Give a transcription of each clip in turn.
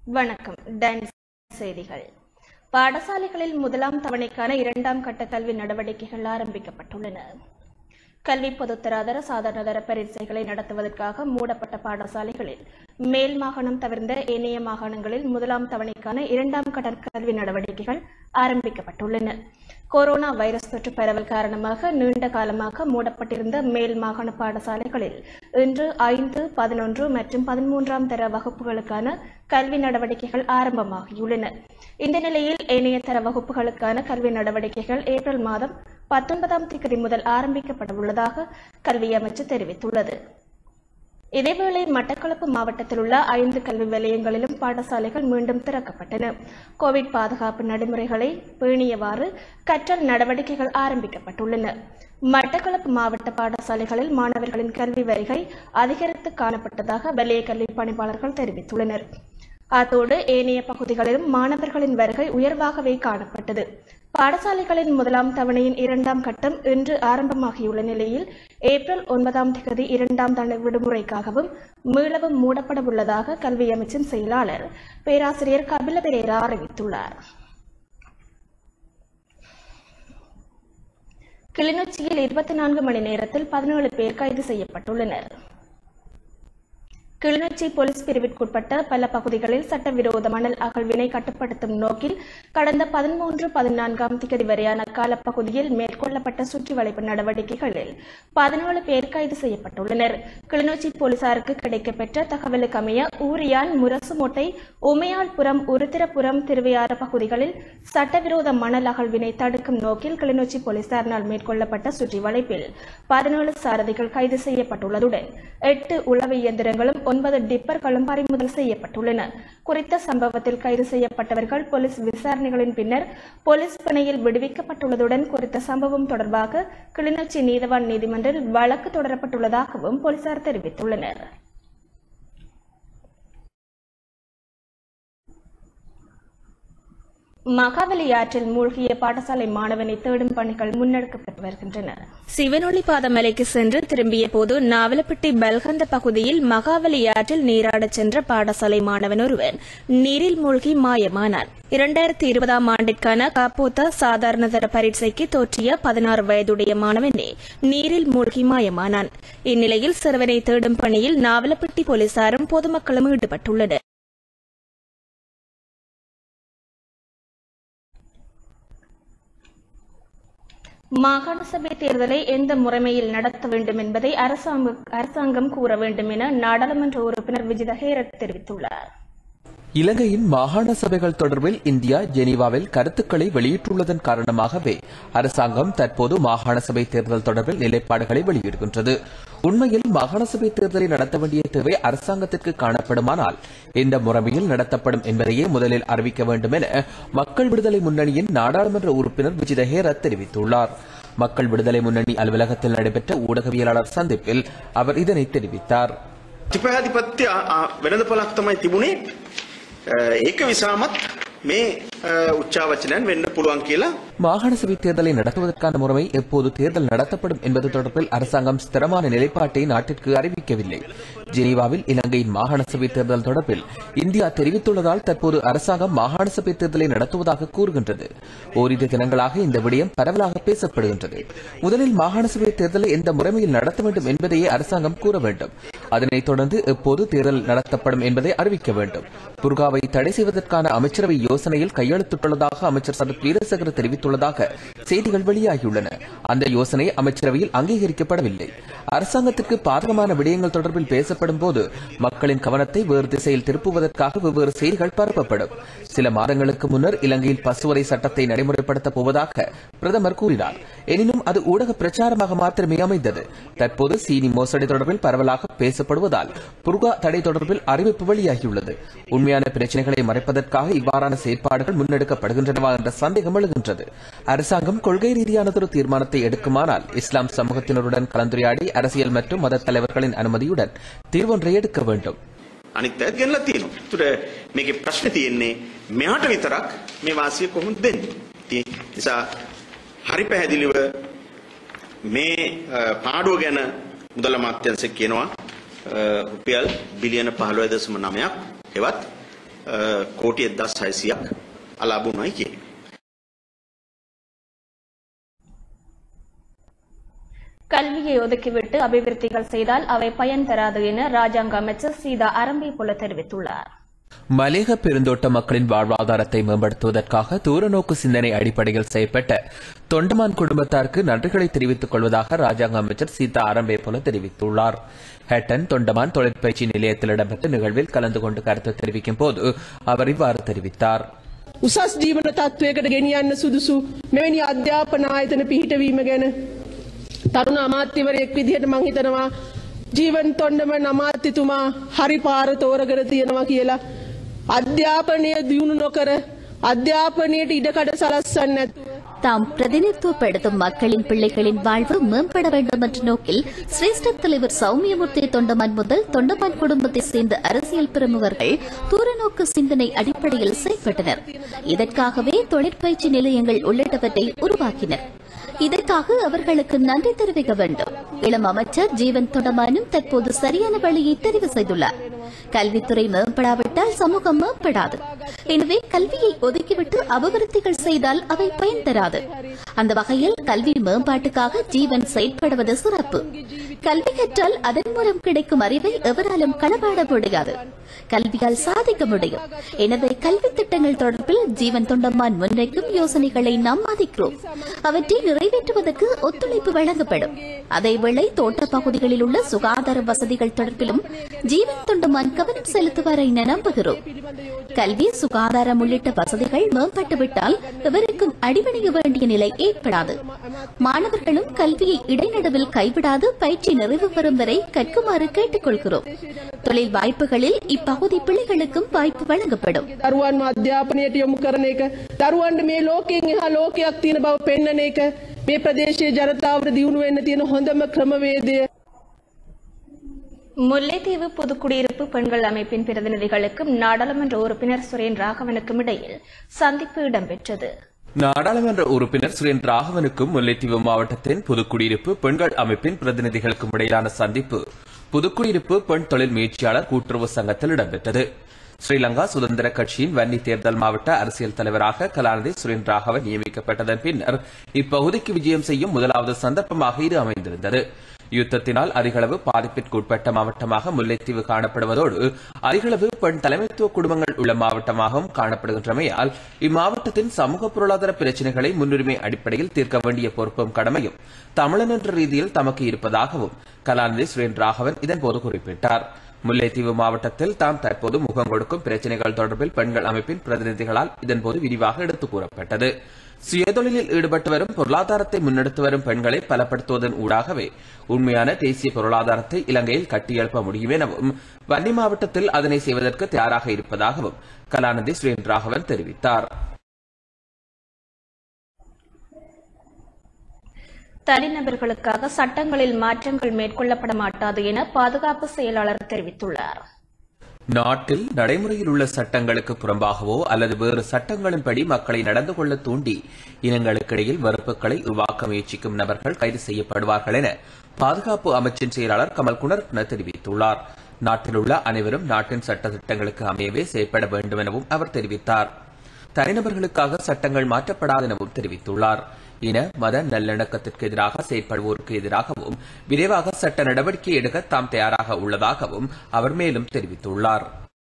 வணக்கம் டன் செய்திகள் பாடசாலைகளில் முதலாம் தவணைக்கான இரண்டாம் கட்ட கல்வி நடவடிக்கைகள் ஆரம்பிக்கப்பட்டுள்ளன கல்வி பொதுத்தராதர சாதாரணதர பரீட்சைகளை நடத்துவதற்காக மூடப்பட்ட பாடசாலைகளில் மேல் மாகாணம் தவிர்ந்த ஏனைய மாகாணங்களில் முதலாம் தவணைக்கான இரண்டாம் கட்ட கல்வி நடவடிக்கைகள் ஆரம்பிக்கப்பட்டுள்ளன கொரோனா வைரஸ் தொற்று பரவல் காரணமாக நீண்ட காலமாக மூடப்பட்டிருந்த மேல் மாகாண பாடசாலைகளில் இன்று ஐந்து பதினொன்று மற்றும் பதிமூன்றாம் தர வகுப்புகளுக்கான கல்வி நடவடிக்கைகள் ஆரம்பமாகியுள்ளன இந்த நிலையில் ஏனைய தர வகுப்புகளுக்கான கல்வி நடவடிக்கைகள் ஏப்ரல் மாதம் பத்தொன்பதாம் தேதி முதல் ஆரம்பிக்கப்பட உள்ளதாக கல்வி அமைச்சு தெரிவித்துள்ளது இதேவேளை மட்டக்களப்பு மாவட்டத்தில் உள்ள ஐந்து கல்வி நிலையங்களிலும் பாடசாலைகள் மீண்டும் திறக்கப்பட்டன கோவிட் பாதுகாப்பு நடைமுறைகளை பேணியவாறு கற்றல் நடவடிக்கைகள் ஆரம்பிக்கப்பட்டுள்ளன மட்டக்களப்பு மாவட்ட பாடசாலைகளில் மாணவர்களின் கல்வி வருகை அதிகரித்து காணப்பட்டதாக வலய கல்வி பணிப்பாளர்கள் தெரிவித்துள்ளனர் அத்தோடு ஏனைய பகுதிகளிலும் மாணவர்களின் வருகை உயர்வாகவே காணப்பட்டது பாடசாலைகளின் முதலாம் தவணையின் இரண்டாம் கட்டம் இன்று ஆரம்பமாகியுள்ள நிலையில் ஏப்ரல் ஒன்பதாம் தேதி இரண்டாம் தவணை விடுமுறைக்காகவும் மீளவும் மூடப்பட உள்ளதாக கல்வி அமைச்சின் செயலாளர் பேராசிரியர் கபில பெரேரா அறிவித்துள்ளார் கிளிநொச்சியில் இருபத்தி நான்கு மணி நேரத்தில் பதினேழு பேர் கைது செய்யப்பட்டுள்ளனர் கிளிநொச்சி போலீஸ் பிரிவிற்குட்பட்ட பல பகுதிகளில் சட்டவிரோத மணல் அகழ்வினை கட்டுப்படுத்தும் நோக்கில் கடந்த பதிமூன்று பதினான்காம் திகதி வரையான காலப்பகுதியில் மேற்கொள்ளப்பட்ட சுற்றி வளைப்பு நடவடிக்கைகளில் பதினேழு பேர் கைது செய்யப்பட்டுள்ளனர் கிளிநொச்சி போலீசாருக்கு கிடைக்கப்பெற்ற தகவலுக்கு அமைய ஊரியான் முரசுமோட்டை உமையாள்புரம் உருத்திரபுரம் திருவையாறு பகுதிகளில் சட்டவிரோத மணல் அகழ்வினை தடுக்கும் நோக்கில் கிளிநொச்சி போலீசாரினால் மேற்கொள்ளப்பட்ட சுற்றி வளைப்பில் பதினேழு சாரதிகள் கைது செய்யப்பட்டுள்ளதுடன் எட்டு உளவு இயந்திரங்களும் ஒன்பது டிப்பர்களும் பறிமுதல் செய்யப்பட்டுள்ளன குறித்த சம்பவத்தில் கைது செய்யப்பட்டவர்கள் போலீஸ் விசாரணைகளின் பின்னர் போலீஸ் பிணையில் விடுவிக்கப்பட்டுள்ளதுடன் குறித்த சம்பவம் தொடர்பாக கிளிநொச்சி நீதவான் நீதிமன்றில் வழக்கு தொடரப்பட்டுள்ளதாகவும் போலீசார் தெரிவித்துள்ளனர் மகாவலி ஆற்றில் மூழ்கிய பாடசாலை மாணவனை தேடும் பணிகள் முன்னெடுக்கப்பட்டு வருகின்றன சிவனொளி பாதமலைக்கு சென்று திரும்பிய போது நாவலப்பட்டி பல்கந்த பகுதியில் மகாவலி ஆற்றில் நீராடச் சென்ற பாடசாலை மாணவன் ஒருவன் நீரில் மூழ்கி மாயமானான் இரண்டாயிரத்தி இருபதாம் ஆண்டிற்கான காப்போத்த சாதாரண தர பரீட்சைக்கு தோற்றிய பதினாறு வயதுடைய மாணவனே நீரில் மூழ்கி மாயமானான் இந்நிலையில் சிறுவனை தேடும் பணியில் நாவலப்பட்டி போலீசாரும் பொதுமக்களும் ஈடுபட்டுள்ளனர் மாகாண சபை தேர்தலை எந்த முறைமையில் நடத்த வேண்டும் என்பதை அரசாங்க- அரசாங்கம் கூற வேண்டும் என நாடாளுமன்ற உறுப்பினர் விஜித ஹேரத் தெரிவித்துள்ளார் இலங்கையின் மாகாண சபைகள் தொடர்பில் இந்தியா ஜெனீவாவில் கருத்துக்களை வெளியிட்டுள்ளதன் காரணமாகவே அரசாங்கம் தற்போது மாகாண சபை தேர்தல் தொடர்பில் நிலைப்பாடுகளை வெளியிடுகின்றது உண்மையில் மாகாண சபை தேர்தலை நடத்த வேண்டிய தேவை அரசாங்கத்திற்கு காணப்படுமானால் எந்த முறைமையில் நடத்தப்படும் என்பதையே முதலில் அறிவிக்க வேண்டும் என மக்கள் விடுதலை முன்னணியின் நாடாளுமன்ற உறுப்பினர் விஜித ஹேரத் தெரிவித்துள்ளார் மக்கள் விடுதலை முன்னணி அலுவலகத்தில் நடைபெற்ற ஊடகவியலாளர் சந்திப்பில் அவர் இதனை தெரிவித்தார் ත්‍රිපයාධිපත්‍ය වෙනදපලක් තමයි තිබුණේ අ, ඒක විසාමත් මේ අ, උච්චාවචනයන් වෙන්න පුළුවන් කියලා மாகாண சபை தேர்தலை நடத்துவதற்கான முறைமை எப்போது தேர்தல் நடத்தப்படும் என்பது தொடர்பில் அரசாங்கம் ஸ்திரமான நிலைப்பாட்டை நாட்டிற்கு அறிவிக்கவில்லை ஜெனீவாவில் இலங்கையின் மாகாண சபை தேர்தல் தொடர்பில் இந்தியா தெரிவித்துள்ளதால் தற்போது அரசாங்கம் மாகாண சபை தேர்தலை நடத்துவதாக கூறுகின்றது ஓரிரு தினங்களாக இந்த விடயம் பரவலாக பேசப்படுகின்றது முதலில் மாகாண சபை தேர்தலை எந்த முறைமையில் நடத்த வேண்டும் என்பதையே அரசாங்கம் கூற வேண்டும் அதனைத் தொடர்ந்து எப்போது தேர்தல் நடத்தப்படும் என்பதை அறிவிக்க வேண்டும் புர்காவை தடை செய்வதற்கான அமைச்சரவை யோசனையில் கையெழுத்திட்டுள்ளதாக அமைச்சர் சரத் வீரசேகர தெரிவித்துள்ளதாக செய்திகள் வெளியாகியுள்ளன அந்த யோசனை அமைச்சரவையில் அங்கீகரிக்கப்படவில்லை அரசாங்கத்திற்கு பாதகமான விடயங்கள் தொடர்பில் பேசப்படும் போது மக்களின் கவனத்தை வேறு திசையில் திருப்புவதற்காக வெவ்வேறு செய்திகள் பரப்பப்படும் சில மாதங்களுக்கு முன்னர் இலங்கையில் பசுவரை சட்டத்தை நடைமுறைப்படுத்தப் போவதாக பிரதமர் கூறினார் எனினும் அது ஊடக பிரச்சாரமாக மாத்திரமே அமைந்தது தற்போது சீனி மோசடி தொடர்பில் பரவலாக பேசப்படுவதால் புர்கா தடை தொடர்பில் அறிவிப்பு வெளியாகியுள்ளது உண்மையான பிரச்சனைகளை மறைப்பதற்காக இவ்வாறான செயற்பாடுகள் முன்னெடுக்கப்படுகின்றனவா என்ற சந்தேகம் எழுகின்றது அரசாங்கம் கொள்கை ரீதியானதொரு தீர்மானத்தை எடுக்குமானால் இஸ்லாம் சமூகத்தினருடன் கலந்துரையாடி அரசியல் மற்றும் மத தலைவர்களின் அனுமதியுடன் தீர்வொன்றை எடுக்க வேண்டும் අනිත් අයත් ගෙනලා තියෙනවා. ඒතර මේකේ ප්‍රශ්නේ තියෙන්නේ මෙහාට විතරක් මේ වාසිය කොහොමද දෙන්නේ? ඉතින් නිසා හරි පැහැදිලිව මේ අ, පාඩුව ගැන මුදල අමාත්‍යාංශය කියනවා අ, රුපියල් බිලියන 15.9ක් හෙවත් කෝටි 1600ක් අලාබුණයි කියන්නේ. கல்வியை ஒதுக்கிவிட்டு அபிவிருத்திகள் செய்தால் அவை பயன் தராது என ராஜாங்க அமைச்சர் சீதா அரம்பேபுல தெரிவித்துள்ளார் மலேக பெருந்தோட்ட மக்களின் வாழ்வாதாரத்தை மேம்படுத்துவதற்காக தூரநோக்கு சிந்தனை அடிப்படையில் செய்யப்பட்ட தொண்டமான் குடும்பத்தாருக்கு நன்றிகளை தெரிவித்துக் கொள்வதாக ராஜாங்க அமைச்சர் சீதா ஆரம்பே போல தெரிவித்துள்ளார் ஹேட்டன் தொண்டமான் தொழிற்பயிற்சி நிலையத்தில் இடம்பெற்ற நிகழ்வில் கலந்து கொண்டு கருத்து தெரிவிக்கும் போது அவர் இவ்வாறு தெரிவித்தார் උසස් ජීවන තත්ත්වයකට ගෙනියන්න සුදුසු මෙවැනි අධ්‍යාපන ආයතන පිහිටවීම ගැන තරුණ අමාත්‍යවරයෙක් විදිහට මං හිතනවා ජීවන් තොන්ඩම අමාත්‍යතුමා හරි පාර තෝරකර තියෙනවා කියලා අධ්‍යාපනය දියුණු නොකර අධ්‍යාපනයට ඉඩකඩ සලස්සන්න නැතුව தாம் பிரதிநிதித்துவப்படுத்தும் மக்களின் பிள்ளைகளின் வாழ்வு மேம்பட வேண்டும் என்ற நோக்கில் சிரேஷ்ட தலைவர் சௌமியமூர்த்தி தொண்டமான் முதல் தொண்டமான் குடும்பத்தை சேர்ந்த அரசியல் பிரமுகர்கள் தூரநோக்கு சிந்தனை அடிப்படையில் செயல்பட்டனர் இதற்காகவே தொழிற்பயிற்சி நிலையங்கள் உள்ளிட்டவற்றை உருவாக்கினர் இதற்காக அவர்களுக்கு நன்றி தெரிவிக்க வேண்டும் இளம் அமைச்சர் ஜீவன் தொண்டமானும் தற்போது சரியான வழியை தெரிவு செய்துள்ளார் கல்வித்துறை மேம்படாவிட்டால் சமூகம் மேம்படாது எனவே கல்வியை ஒதுக்கிவிட்டு அபிவிருத்திகள் செய்தால் அவை பயன் தராது அந்த வகையில் கல்வி மேம்பாட்டுக்காக ஜீவன் செயல்படுவது சிறப்பு கல்வி கற்றால் அதன் மூலம் கிடைக்கும் அறிவை எவராலும் களவாட முடியாது கல்வியால் சாதிக்க முடியும் எனவே கல்வி திட்டங்கள் தொடர்பில் ஜீவன் தொண்டம்மான் முன்வைக்கும் யோசனைகளை நாம் மதிக்கிறோம் அவற்றை நிறைவேற்றுவதற்கு ஒத்துழைப்பு வழங்கப்படும் அதேவேளை தோட்ட பகுதிகளில் உள்ள சுகாதார வசதிகள் தொடர்பிலும் ஜீவன் தொண்டமான் கவனம் செலுத்துவார் என நம்புகிறோம் கல்வி சுகாதாரம் உள்ளிட்ட வசதிகள் மேம்பட்டுவிட்டால் எவருக்கும் அடிபணிய வேண்டிய நிலை ஏற்படாது மாணவர்களும் கல்வியை இடைநடுவில் கைவிடாது பயிற்சி நிறைவு பெறும் வரை கற்குமாறு கேட்டுக்கொள்கிறோம் தொழில் வாய்ப்புகளில் இப்பகுதி பிள்ளைகளுக்கும் வாய்ப்பு வழங்கப்படும் දරුවන්ම අධ්‍යාපනයට යොමු කරන එක දරුවන්ට මේ ලෝකයෙන් එහා ලෝකයක් තියෙන බව පෙන්නන එක මේ ප්‍රදේශයේ ජනතාවට දියුණු වෙන්න තියෙන හොඳම ක්‍රමවේදය முல்லைத்தீவு புதுக்குடியிருப்பு பெண்கள் அமைப்பின் பிரதிநிதிகளுக்கும் நாடாளுமன்ற உறுப்பினர் சுரேன் ராகவனுக்கும் இடையில் சந்திப்பு இடம்பெற்றது நாடாளுமன்ற உறுப்பினர் சுரேன் ராகவனுக்கும் முல்லைத்தீவு மாவட்டத்தின் புதுக்குடியிருப்பு பெண்கள் அமைப்பின் பிரதிநிதிகளுக்கும் இடையிலான சந்திப்பு புதுக்குடியிருப்பு பெண் தொழில் முயற்சியாளர் கூட்டுறவு சங்கத்தில் இடம்பெற்றது ஸ்ரீலங்கா சுதந்திர கட்சியின் வன்னி தேர்தல் மாவட்ட அரசியல் தலைவராக கலாநிதி சுரேன் ராகவன் நியமிக்கப்பட்டதன் பின்னர் இப்பகுதிக்கு விஜயம் செய்யும் முதலாவது சந்தர்ப்பமாக இது அமைந்திருந்தது யுத்தத்தினால் அதிகளவு பாதிப்பிற்குட்பட்ட மாவட்டமாக முல்லைத்தீவு காணப்படுவதோடு அதிகளவு பெண் தலைமைத்துவ குடும்பங்கள் உள்ள மாவட்டமாகவும் காணப்படுகின்றமையால் இம்மாவட்டத்தின் சமூக பொருளாதார பிரச்சினைகளை முன்னுரிமை அடிப்படையில் தீர்க்க வேண்டிய பொறுப்பும் கடமையும் தமிழன் என்ற ரீதியில் தமக்கு இருப்பதாகவும் கலாநிதி சுரேன் ராகவன் இதன்போது குறிப்பிட்டார் முல்லைத்தீவு மாவட்டத்தில் தாம் தற்போது முகம் கொடுக்கும் பிரச்சினைகள் தொடர்பில் பெண்கள் அமைப்பின் பிரதிநிதிகளால் இதன்போது விரிவாக எடுத்துக் கூறப்பட்டது சுயதொழிலில் ஈடுபட்டு வரும் பொருளாதாரத்தை முன்னெடுத்து வரும் பெண்களை பலப்படுத்துவதன் ஊடாகவே உண்மையான தேசிய பொருளாதாரத்தை இலங்கையில் கட்டியெழுப்ப முடியும் எனவும் வன்னி மாவட்டத்தில் அதனை செய்வதற்கு தயாராக இருப்பதாகவும் கலாநிதி ஸ்ரீன் ராகவன் தெரிவித்தார் தனிநபர்களுக்காக சட்டங்களில் மாற்றங்கள் மேற்கொள்ளப்பட மாட்டாது என பாதுகாப்பு செயலாளர் தெரிவித்துள்ளார் நாட்டில் நடைமுறையில் உள்ள சட்டங்களுக்கு புறம்பாகவோ அல்லது வேறு சட்டங்களின்படி மக்களை நடந்து கொள்ள தூண்டி இனங்களுக்கிடையில் வெறுப்புகளை உருவாக்க முயற்சிக்கும் நபர்கள் கைது செய்யப்படுவார்கள் என பாதுகாப்பு அமைச்சின் செயலாளர் கமல் குணர்ன தெரிவித்துள்ளார் நாட்டில் உள்ள அனைவரும் நாட்டின் சட்ட திட்டங்களுக்கு அமையவே செயற்பட வேண்டும் எனவும் அவர் தெரிவித்தார் தனிநபர்களுக்காக சட்டங்கள் மாற்றப்படாது எனவும் தெரிவித்துள்ளார் இன மத நல்லிணக்கத்திற்கு எதிராக செயற்படுவோருக்கு எதிராகவும் விரைவாக சட்ட நடவடிக்கை எடுக்க தாம் தயாராக உள்ளதாகவும் அவர் மேலும் தெரிவித்துள்ளார்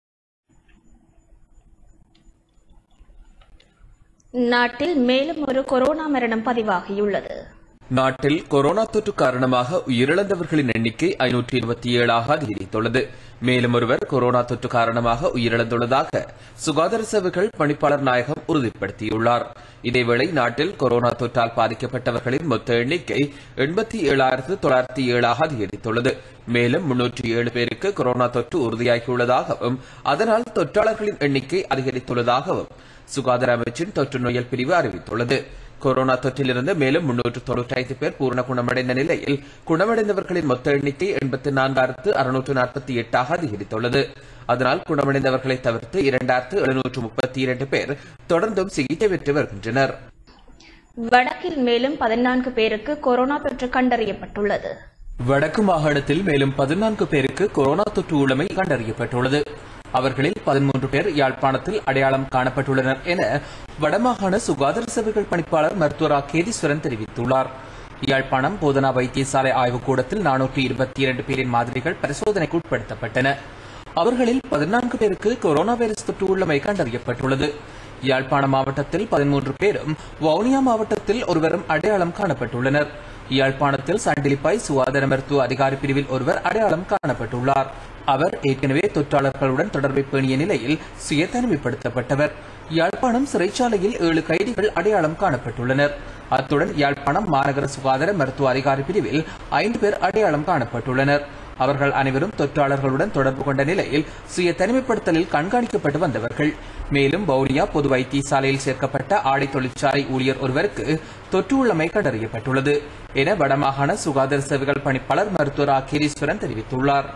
நாட்டில் மேலும் ஒரு கொரோனா மரணம் பதிவாகியுள்ளது நாட்டில் கொரோனா தொற்று காரணமாக உயிரிழந்தவர்களின் எண்ணிக்கை ஐநூற்றி இருபத்தி ஏழாக அதிகரித்துள்ளது மேலும் ஒருவர் கொரோனா தொற்று காரணமாக உயிரிழந்துள்ளதாக சுகாதார சேவைகள் பணிப்பாளர் நாயகம் உறுதிப்படுத்தியுள்ளார் இதேவேளை நாட்டில் கொரோனா தொற்றால் பாதிக்கப்பட்டவர்களின் மொத்த எண்ணிக்கை எண்பத்தி ஏழாயிரத்து தொள்ளாயிரத்தி ஏழாக அதிகரித்துள்ளது மேலும் முன்னூற்றி ஏழு பேருக்கு கொரோனா தொற்று உறுதியாகியுள்ளதாகவும் அதனால் தொற்றாளர்களின் எண்ணிக்கை அதிகரித்துள்ளதாகவும் சுகாதார அமைச்சின் தொற்று நோயல் பிரிவு அறிவித்துள்ளது கொரோனா தொற்றிலிருந்து மேலும் முன்னூற்று தொன்னூற்றி ஐந்து பேர் பூர்ண குணமடைந்த நிலையில் குணமடைந்தவர்களின் மொத்த எண்ணிக்கை எண்பத்தி நான்காயிரத்து அறுநூற்று நாற்பத்தி எட்டாக அதிகரித்துள்ளது அதனால் குணமடைந்தவர்களை தவிர்த்து இரண்டாயிரத்து எழுநூற்று முப்பத்தி இரண்டு பேர் தொடர்ந்தும் சிகிச்சை பெற்று வருகின்றனர் வடக்கில் மேலும் பதினான்கு பேருக்கு கொரோனா தொற்று கண்டறியப்பட்டுள்ளது வடக்கு மாகாணத்தில் மேலும் பதினான்கு பேருக்கு கொரோனா தொற்று உள்ளமை கண்டறியப்பட்டுள்ளது அவர்களில் பதிமூன்று பேர் யாழ்ப்பாணத்தில் அடையாளம் காணப்பட்டுள்ளனர் என வடமாகாண சுகாதார சேவைகள் பணிப்பாளர் மருத்துவர் ஆ. கேதீஸ்வரன் தெரிவித்துள்ளார் யாழ்ப்பாணம் போதனா வைத்தியசாலை ஆய்வுக்கூடத்தில் நானூற்றி இருபத்தி இரண்டு பேரின் மாதிரிகள் பரிசோதனைக்கு உட்படுத்தப்பட்டன அவர்களில் பதினான்கு பேருக்கு கொரோனா வைரஸ் தொற்று உள்ளமை கண்டறியப்பட்டுள்ளது யாழ்ப்பாணம் மாவட்டத்தில் பதிமூன்று பேரும் வவுனியா மாவட்டத்தில் ஒருவரும் அடையாளம் காணப்பட்டுள்ளனர் யாழ்ப்பாணத்தில் சண்டிலிப்பாய் சுகாதார மருத்துவ அதிகாரி பிரிவில் ஒருவர் அடையாளம் காணப்பட்டுள்ளார் அவர் ஏற்கனவே தொற்றாளர்களுடன் தொடர்பை பேணிய நிலையில் சுய தனிமைப்படுத்தப்பட்டவர் யாழ்ப்பாணம் சிறைச்சாலையில் ஏழு கைதிகள் அடையாளம் காணப்பட்டுள்ளனர் அத்துடன் யாழ்ப்பாணம் மாநகர சுகாதார மருத்துவ அதிகாரி பிரிவில் ஐந்து பேர் அடையாளம் காணப்பட்டுள்ளனர் அவர்கள் அனைவரும் தொற்றாளர்களுடன் தொடர்பு கொண்ட நிலையில் சுய தனிமைப்படுத்தலில் கண்காணிக்கப்பட்டு வந்தவர்கள் மேலும் வவுனியா பொது வைத்தியசாலையில் சேர்க்கப்பட்ட ஆடை தொழிற்சாலை ஊழியர் ஒருவருக்கு தொற்று உள்ளமை கண்டறியப்பட்டுள்ளது என வடமாகாண சுகாதார சேவைகள் பணிப்பாளர் மருத்துவர் ஆ. கிரீஸ்வரன் தெரிவித்துள்ளார்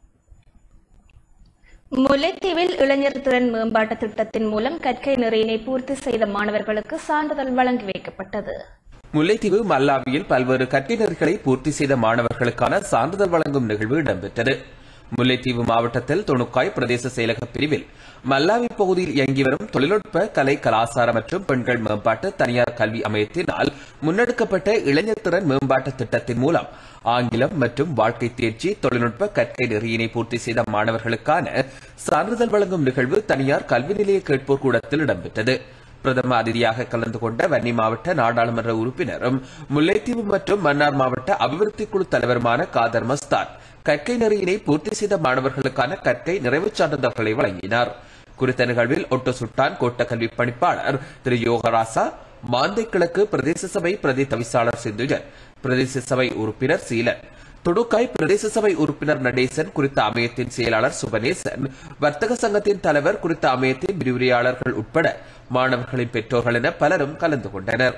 முல்லைத்தீவில் இளைஞர் திறன் மேம்பாட்டு திட்டத்தின் மூலம் கற்கை நிறையினை பூர்த்தி செய்த மாணவர்களுக்கு சான்றிதழ் வழங்கி வைக்கப்பட்டது முல்லைத்தீவு மல்லாவியில் பல்வேறு கட்டினர்களை பூர்த்தி செய்த மாணவர்களுக்கான சான்றிதழ் வழங்கும் நிகழ்வு இடம்பெற்றது முல்லைத்தீவு மாவட்டத்தில் துணுக்காய் பிரதேச செயலக பிரிவில் மல்லாவி பகுதியில் இயங்கி வரும் தொழில்நுட்ப கலை கலாசார மற்றும் பெண்கள் மேம்பாட்டு தனியார் கல்வி அமையத்தினால் முன்னெடுக்கப்பட்ட இளைஞர் திறன் மேம்பாட்டு திட்டத்தின் மூலம் ஆங்கிலம் மற்றும் வாழ்க்கை தேர்ச்சி தொழில்நுட்ப கற்கை நெறியினை பூர்த்தி செய்த மாணவர்களுக்கான சான்றிதழ் வழங்கும் நிகழ்வு தனியார் கல்வி நிலைய கேட்போர் கூடத்தில் இடம்பெற்றது பிரதம அதிதியாக கலந்து கொண்ட வன்னி மாவட்ட நாடாளுமன்ற உறுப்பினரும் முல்லைத்தீவு மற்றும் மன்னார் மாவட்ட அபிவிருத்தி குழு தலைவருமான காதர் மஸ்தான் கற்கை நெறியினை பூர்த்தி செய்த மாணவர்களுக்கான கற்கை நிறைவுச் சான்றிதழ்களை வழங்கினார் குறித்த நிகழ்வில் ஒட்டு சுட்டான் கோட்ட கல்வி பணிப்பாளர் திரு யோகராசா மாந்தை கிழக்கு பிரதேச சபை பிரதி தவிசாளர் சிந்துஜன் பிரதேச சபை உறுப்பினர் சீலன் தொடுக்காய் பிரதேச சபை உறுப்பினர் நடேசன் குறித்த அமையத்தின் செயலாளர் சுபநேசன் வர்த்தக சங்கத்தின் தலைவர் குறித்த அமையத்தின் விரிவுரையாளர்கள் உட்பட மாணவர்களின் பெற்றோர்கள் என பலரும் கலந்து கொண்டனர்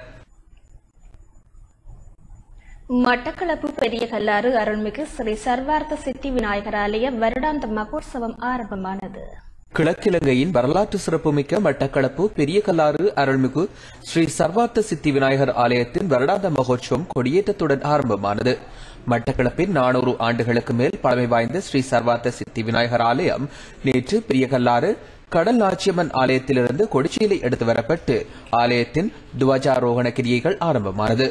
மட்டக்களப்பு பெரிய கல்லாறு அருள்மிகு ஸ்ரீ சர்வார்த்த சித்தி விநாயகர் ஆலய வருடாந்த மகோற்சவம் ஆரம்பமானது கிழக்கிழங்கையின் வரலாற்று சிறப்புமிக்க மட்டக்களப்பு பெரிய கல்லாறு அருள்மிகு ஸ்ரீ சர்வார்த்த சித்தி விநாயகர் ஆலயத்தின் வருடாந்த மகோற்சவம் கொடியேற்றத்துடன் ஆரம்பமானது மட்டக்களப்பின் நானூறு ஆண்டுகளுக்கு மேல் பழமை வாய்ந்த ஸ்ரீ சர்வார்த்த சித்தி விநாயகர் ஆலயம் நேற்று பெரிய கல்லாறு கடல் நாச்சியம்மன் ஆலயத்திலிருந்து கொடிச்சீலை எடுத்து வரப்பட்டு ஆலயத்தின் துவஜாரோகண கிரியைகள் ஆரம்பமானது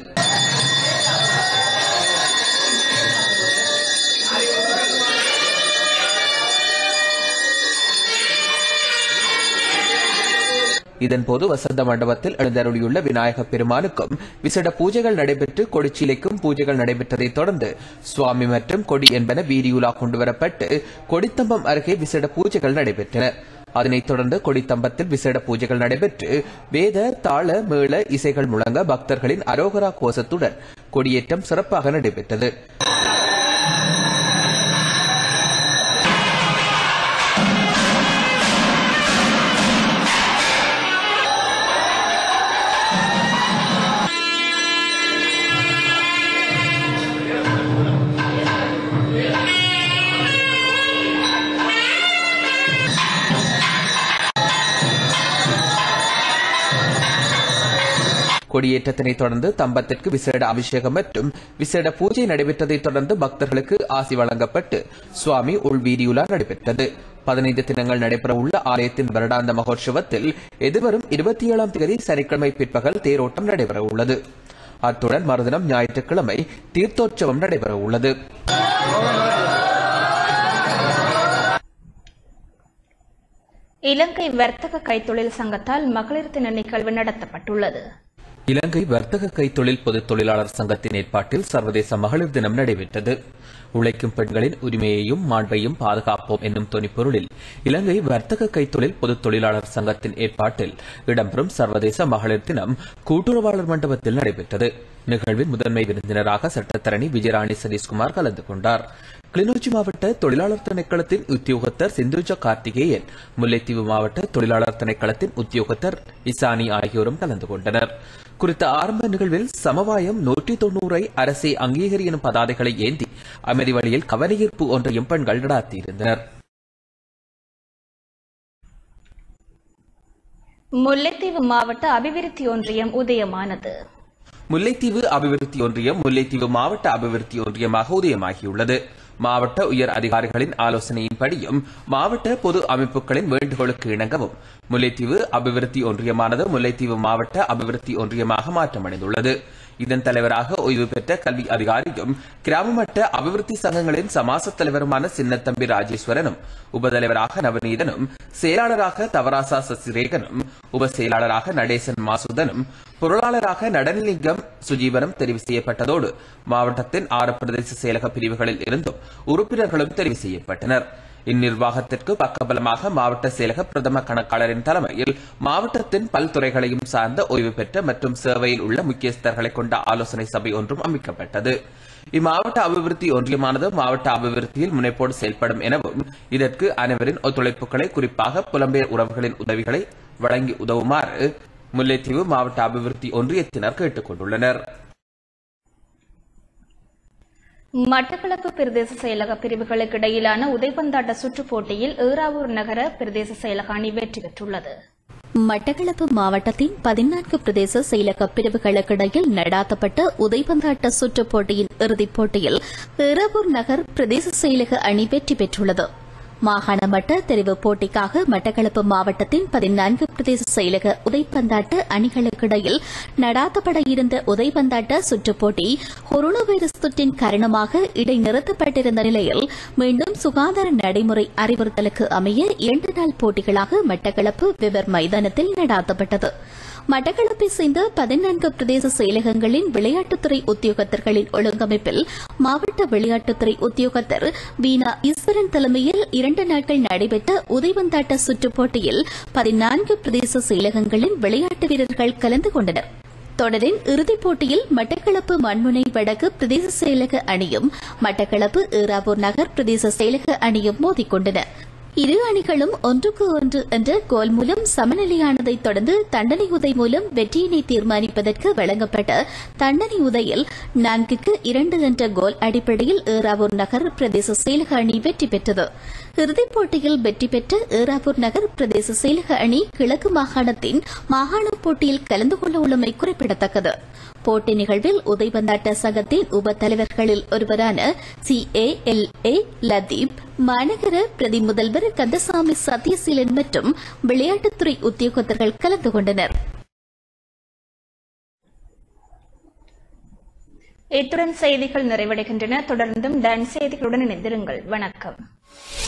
இதன்போது வசந்த மண்டபத்தில் எழுந்தருளியுள்ள விநாயக பெருமானுக்கும் விசேட பூஜைகள் நடைபெற்று கொடிச்சீலைக்கும் பூஜைகள் நடைபெற்றதைத் தொடர்ந்து சுவாமி மற்றும் கொடி என்பன வீதியுலா கொண்டுவரப்பட்டு கொடித்தம்பம் அருகே விசேட பூஜைகள் நடைபெற்றன அதனைத் தொடர்ந்து கொடித்தம்பத்தில் விசேட பூஜைகள் நடைபெற்று வேத தாள மேள இசைகள் முழங்க பக்தர்களின் அரோகரா கோஷத்துடன் கொடியேற்றம் சிறப்பாக நடைபெற்றது கொடியேற்றத்தினைத் தொடர்ந்து தம்பத்திற்கு விசேட அபிஷேகம் மற்றும் விசேட பூஜை நடைபெற்றதைத் தொடர்ந்து பக்தர்களுக்கு ஆசி வழங்கப்பட்டு சுவாமி உள்வீதியுலா நடைபெற்றது பதினைந்து தினங்கள் நடைபெறவுள்ள ஆலயத்தின் வருடாந்த மகோற்சவத்தில் எதிர்வரும் இருபத்தி ஏழாம் தேதி சனிக்கிழமை பிற்பகல் தேரோட்டம் நடைபெறவுள்ளது அத்துடன் மறுதினம் ஞாயிற்றுக்கிழமை தீர்த்தோற்சவம் நடைபெறவுள்ளது இலங்கை வர்த்தக கைத்தொழில் சங்கத்தால் மகளிர் தின நிகழ்வு நடத்தப்பட்டுள்ளது இலங்கை வர்த்தக கைத்தொழில் பொதுத் தொழிலாளர் சங்கத்தின் ஏற்பாட்டில் சர்வதேச மகளிர் தினம் நடைபெற்றது உழைக்கும் பெண்களின் உரிமையையும் மாண்பையும் பாதுகாப்போம் என்னும் தொனிப்பொருளில் இலங்கை வர்த்தக கைத்தொழில் பொதுத் தொழிலாளர் சங்கத்தின் ஏற்பாட்டில் இடம்பெறும் சர்வதேச மகளிர் தினம் கூட்டுறவாளர் மண்டபத்தில் நடைபெற்றது நிகழ்வின் முதன்மை விருந்தினராக சட்டத்தரணி விஜயராணி சதீஷ்குமார் கலந்து கொண்டார் கிளிநொச்சி மாவட்ட தொழிலாளர் திணைக்களத்தின் உத்தியோகத்தர் சிந்துஜா கார்த்திகேயன் முல்லைத்தீவு மாவட்ட தொழிலாளர் திணைக்களத்தின் உத்தியோகத்தர் இசானி ஆகியோரும் கலந்து கொண்டனர் குறித்த ஆரம்ப நிகழ்வில் சமவாயம் நூற்றி தொன்னூறை அரசே அங்கீகரி எனும் பதாதைகளை ஏந்தி அமைதி வழியில் கவனஈர்ப்பு ஒன்றையும் பெண்கள் நடாத்தியிருந்தனர் முல்லைத்தீவு மாவட்ட அபிவிருத்தி ஒன்றியம் உதயமானது முல்லைத்தீவு அபிவிருத்தி ஒன்றியம் முல்லைத்தீவு மாவட்ட அபிவிருத்தி ஒன்றியமாக உதயமாகியுள்ளது மாவட்ட உயர் அதிகாரிகளின் ஆலோசனையின்படியும் மாவட்ட பொது அமைப்புகளின் வேண்டுகோளுக்கு இணங்கவும் முல்லைத்தீவு அபிவிருத்தி ஒன்றியமானது முல்லைத்தீவு மாவட்ட அபிவிருத்தி ஒன்றியமாக மாற்றமடைந்துள்ளது இதன் தலைவராக ஓய்வு பெற்ற கல்வி அதிகாரியும் கிராம மட்ட அபிவிருத்தி சங்கங்களின் சமாச தலைவருமான சின்னத்தம்பி ராஜேஸ்வரனும் உபதலைவராக நவநீதனும் செயலாளராக தவராசா சசிரேகனும் உப செயலாளராக நடேசன் மாசுதனும் பொருளாளராக நடனலிங்கம் சுஜீவனும் தெரிவு செய்யப்பட்டதோடு மாவட்டத்தின் ஆறு பிரதேச செயலக பிரிவுகளில் இருந்தும் உறுப்பினர்களும் தெரிவு செய்யப்பட்டனர் இந்நிர்வாகத்திற்கு பக்கபலமாக மாவட்ட செயலக பிரதம கணக்காளரின் தலைமையில் மாவட்டத்தின் பல்துறைகளையும் சார்ந்த ஓய்வு பெற்ற மற்றும் சேவையில் உள்ள முக்கியஸ்தர்களை கொண்ட ஆலோசனை சபை ஒன்றும் அமைக்கப்பட்டது இம்மாவட்ட அபிவிருத்தி ஒன்றியமானது மாவட்ட அபிவிருத்தியில் முனைப்போடு செயல்படும் எனவும் இதற்கு அனைவரின் ஒத்துழைப்புகளை குறிப்பாக புலம்பெயர் உறவுகளின் உதவிகளை வழங்கி உதவுமாறு முல்லைத்தீவு மாவட்ட அபிவிருத்தி ஒன்றியத்தினர் கேட்டுக் கொண்டுள்ளனர் மட்டக்களப்பு பிரதேச செயலக பிரிவுகளுக்கு இடையிலான உதைபந்தாட்ட சுற்றுப் போட்டியில் ஏறாவூர் நகர பிரதேச செயலக அணி வெற்றி பெற்றுள்ளது மட்டக்களப்பு மாவட்டத்தின் பதினான்கு பிரதேச செயலக பிரிவுகளுக்கிடையில் நடாத்தப்பட்ட உதைபந்தாட்ட சுற்றுப் போட்டியின் இறுதிப் போட்டியில் இரவூர் நகர் பிரதேச செயலக அணி வெற்றி பெற்றுள்ளது மாகாண மட்ட தெரிவுப் போட்டிக்காக மட்டக்களப்பு மாவட்டத்தின் பதினான்கு பிரதேச செயலக உதைப்பந்தாட்ட அணிகளுக்கிடையில் நடாத்தப்பட இருந்த உதைப்பந்தாட்ட சுற்றுப் போட்டி கொரோனா வைரஸ் தொற்றின் காரணமாக இடைநிறுத்தப்பட்டிருந்த நிலையில் மீண்டும் சுகாதார நடைமுறை அறிவுறுத்தலுக்கு அமைய இரண்டு நாள் போட்டிகளாக மட்டக்களப்பு விவர் மைதானத்தில் நடாத்தப்பட்டது மட்டக்களப்பை சேர்ந்த பதினான்கு பிரதேச செயலகங்களின் விளையாட்டுத்துறை உத்தியோகத்தர்களின் ஒழுங்கமைப்பில் மாவட்ட விளையாட்டுத்துறை உத்தியோகத்தர் வீணா ஈஸ்வரன் தலைமையில் இரண்டு நாட்கள் நடைபெற்ற உதைவந்தாட்ட சுற்றுப் போட்டியில் பதினான்கு பிரதேச செயலகங்களின் விளையாட்டு வீரர்கள் கலந்து கொண்டனர் தொடரின் இறுதிப் போட்டியில் மட்டக்களப்பு மண்முனை வடக்கு பிரதேச செயலக அணியும் மட்டக்களப்பு ஈராவூர் நகர் பிரதேச செயலக அணியும் மோதிக்கொண்டன இரு அணிகளும் ஒன்றுக்கு ஒன்று என்ற கோல் மூலம் சமநிலையானதைத் தொடர்ந்து தண்டனை உதை மூலம் வெற்றியினை தீர்மானிப்பதற்கு வழங்கப்பட்ட தண்டனை உதையில் நான்குக்கு இரண்டு என்ற கோல் அடிப்படையில் ஏறாவூர் நகர் பிரதேச செயலக அணி வெற்றி பெற்றது இறுதிப் போட்டியில் வெற்றி பெற்ற ஏறாவூர் நகர் பிரதேச செயலக அணி கிழக்கு மாகாணத்தின் மாகாண போட்டியில் கலந்து கொள்ள உள்ளமை குறிப்பிடத்தக்கது போட்டி நிகழ்வில் உதைபந்தாட்ட சங்கத்தின் உப தலைவர்களில் ஒருவரான C A L A Latheef மாநகர பிரதி முதல்வர் கந்தசாமி சத்யசீலன் மற்றும் விளையாட்டுத்துறை உத்தியோகத்தர்கள் கலந்து கொண்டனர் இத்துடன் செய்திகள் நிறைவடைகின்றன தொடர்ந்தும் டான்ஸ் செய்திகளுடன் இணைந்திருங்கள் வணக்கம்